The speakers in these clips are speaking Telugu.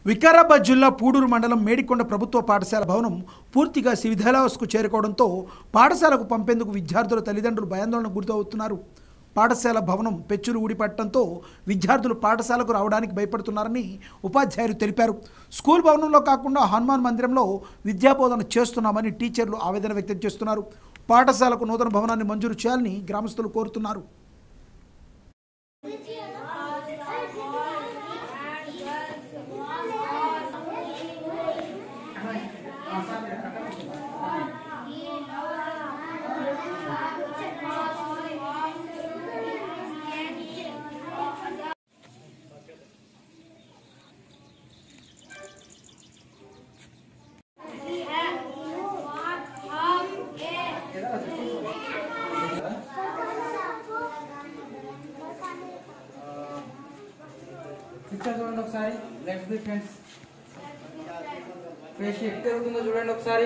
వికారాబాద్ జిల్లా పూడూరు మండలం మేడికొండ ప్రభుత్వ పాఠశాల భవనం పూర్తిగా శిథిలావస్థకు చేరుకోవడంతో పాఠశాలకు పంపేందుకు విద్యార్థుల తల్లిదండ్రులు భయాందోళనకు గురవుతున్నారు పాఠశాల భవనం పెచ్చులు ఊడిపట్టడంతో విద్యార్థులు పాఠశాలకు రావడానికి భయపడుతున్నారని ఉపాధ్యాయులు తెలిపారు స్కూల్ భవనంలో కాకుండా హనుమాన్ మందిరంలో విద్యాబోధన చేస్తున్నామని టీచర్లు ఆవేదన వ్యక్తం చేస్తున్నారు పాఠశాలకు నూతన భవనాన్ని మంజూరు చేయాలని గ్రామస్తులు కోరుతున్నారు పిక్చర్ చూడండి ఒకసారి let's be friends face at జరుగుతుందో చూడండి ఒకసారి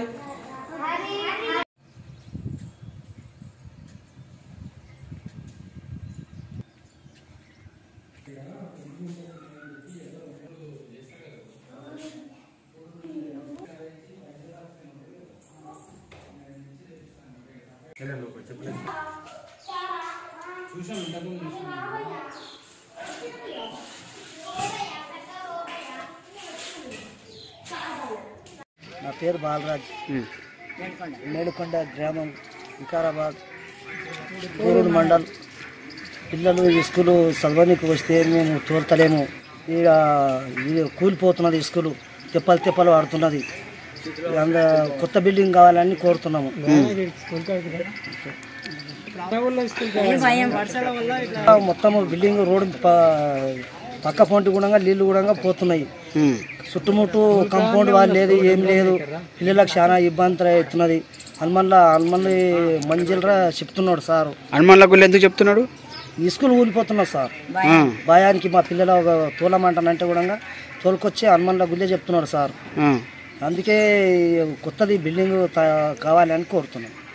చూసాం ఇంతకుముందు చూసాం నా పేరు బాలరాజ్ మేలుకొండ గ్రామం వికారాబాద్ పూరూరు మండల్ పిల్లలు ఈ స్కూలు చదవనికి వస్తే మేము తోలుతలేము ఈడ ఇది కూలిపోతున్నది ఈ స్కూలు తెప్పలు తెప్పలు ఆడుతున్నది అంద కొత్త బిల్డింగ్ కావాలని కోరుతున్నాము మొత్తం బిల్డింగ్ రోడ్డు ప- పక్క పొంటి కూడా నీళ్లు కూడా పోతున్నాయి చుట్టుముట్టు కంపౌండ్ వాళ్ళు లేదు ఏం లేదు పిల్లలకు చాలా ఇబ్బంది అవుతున్నది హనుమన్ల హనుమన్లు మంజిల్రా చెప్తున్నాడు సార్ హనుమాన్ల గుళ్ళు ఎందుకు చెప్తున్నాడు ఈ స్కూల్ ఊలిపోతున్నారు సార్ ఆ, భయానికి మా పిల్లలు ఒక తోలమంటానంటే కూడా తోలుకొచ్చి హనుమన్ల గుళ్ళే చెప్తున్నాడు సార్ ఆ. అందుకే కొత్తది బిల్డింగ్ త- కావాలని కోరుతున్నాం